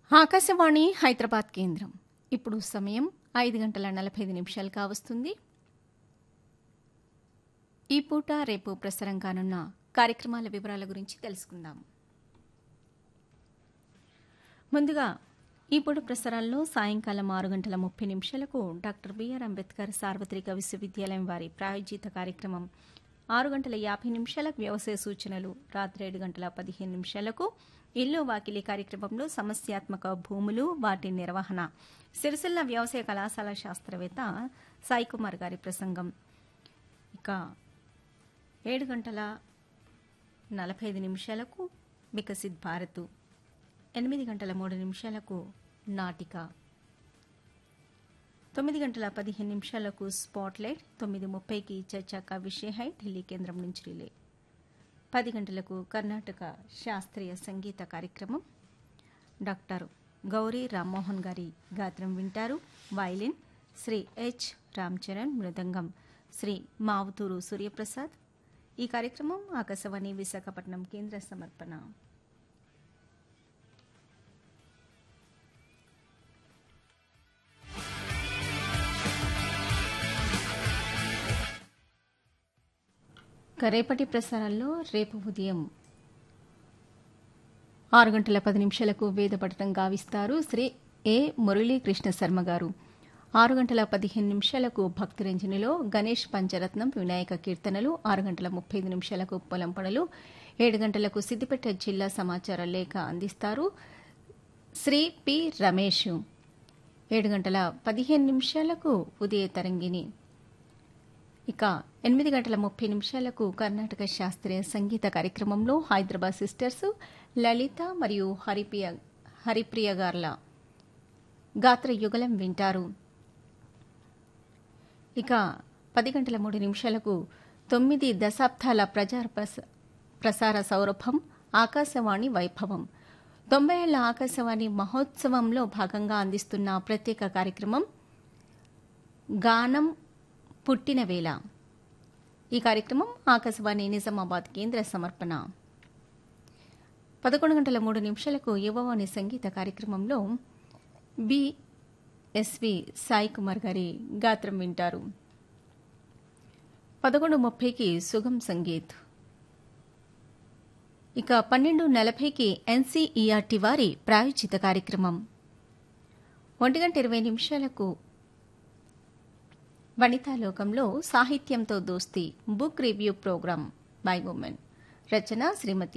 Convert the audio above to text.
ఆకాశవాణి హైదరాబాద్ కేంద్రం ఇప్పుడు సమయం ఐదు గంటల నలభై ఐదు నిమిషాలు కావస్తుంది ఈ పూట రేపు ప్రసారం కానున్న కార్యక్రమాల వివరాల గురించి తెలుసుకుందాం ముందుగా ఈ పూట ప్రసారాల్లో సాయంకాలం ఆరు గంటల ముప్పై నిమిషాలకు డాక్టర్ బిఆర్ అంబేద్కర్ సార్వత్రిక విశ్వవిద్యాలయం వారి ప్రాయోజిత కార్యక్రమం ఆరు గంటల యాభై నిమిషాలకు వ్యవసాయ సూచనలు రాత్రి ఏడు గంటల పదిహేను నిమిషాలకు ఇల్లు వాకిలి కార్యక్రమంలో సమస్యాత్మక భూములు వాటి నిర్వహణ సిరిసిల్ల వ్యవసాయ కళాశాల శాస్త్రవేత్త సాయి కుమార్ గారి ప్రసంగం ఇక ఏడు గంటల నలభై ఐదు నిమిషాలకు వికసిత్ భారత్ ఎనిమిది గంటల మూడు నిమిషాలకు నాటిక తొమ్మిది గంటల పదిహేను నిమిషాలకు స్పాట్లైట్ తొమ్మిది ముప్పైకి చర్చాక విషయ హై ఢిల్లీ కేంద్రం నుంచి రిలే పది గంటలకు కర్ణాటక శాస్త్రీయ సంగీత కార్యక్రమం డాక్టర్ గౌరీ రామ్మోహన్ గారి గాత్రం వింటారు వైలిన్ శ్రీ హెచ్ రామ్చరణ్ మృదంగం శ్రీ మావుతూరు సూర్యప్రసాద్ ఈ కార్యక్రమం ఆకాశవాణి విశాఖపట్నం కేంద్ర సమర్పణ ఇక రేపటి ప్రసారాల్లో రేపు ఉదయం ఆరు గంటల పది నిమిషాలకు వేద పఠనం గావిస్తారు శ్రీ ఏ మురళీకృష్ణ శర్మ గారు ఆరు గంటల పదిహేను నిమిషాలకు భక్తిరంజనిలో గణేష్ పంచరత్నం వినాయక కీర్తనలు ఆరు గంటల ముప్పై ఐదు నిమిషాలకు పొలం పనులు ఏడు గంటలకు సిద్దిపేట జిల్లా సమాచార లేఖ అందిస్తారు శ్రీ పి రమేష్ ఏడు గంటల పదిహేను నిమిషాలకు ఉదయ తరంగిణి ఇక ఎనిమిది గంటల ముప్పై నిమిషాలకు కర్ణాటక శాస్త్రీయ సంగీత కార్యక్రమంలో హైదరాబాద్ సిస్టర్స్ లలిత మరియు హరిప్రియ హరిప్రియ గార్ల గాత్ర యుగలం వింటారు ఇక పది గంటల మూడు నిమిషాలకు తొమ్మిది దశాబ్దాల ప్రజా ప్రసార సౌరభం ఆకాశవాణి వైభవం తొంభై ఏళ్ల ఆకాశవాణి మహోత్సవంలో భాగంగా అందిస్తున్న ప్రత్యేక కార్యక్రమం గానం పుట్టిన వేళ ఈ కార్యక్రమం ఆకాశవాణి నిజామాబాద్ కేంద్ర సమర్పణ పదకొండు గంటల మూడు నిమిషాలకు యువవాణి సంగీత కార్యక్రమంలో బి ఎస్వి సాయి కుమార్ గారి గాత్రం వింటారు పదకొండు ముప్పైకి సుగం సంగీత్ ఇక పన్నెండు నలభైకి ఎన్సీఈఆర్టీ వారి ప్రాయోజిత కార్యక్రమం ఒంటి గంట ఇరవై నిమిషాలకు వనితాలోకంలో సాహిత్యంతో దోస్తి book review program by women రచన శ్రీమతి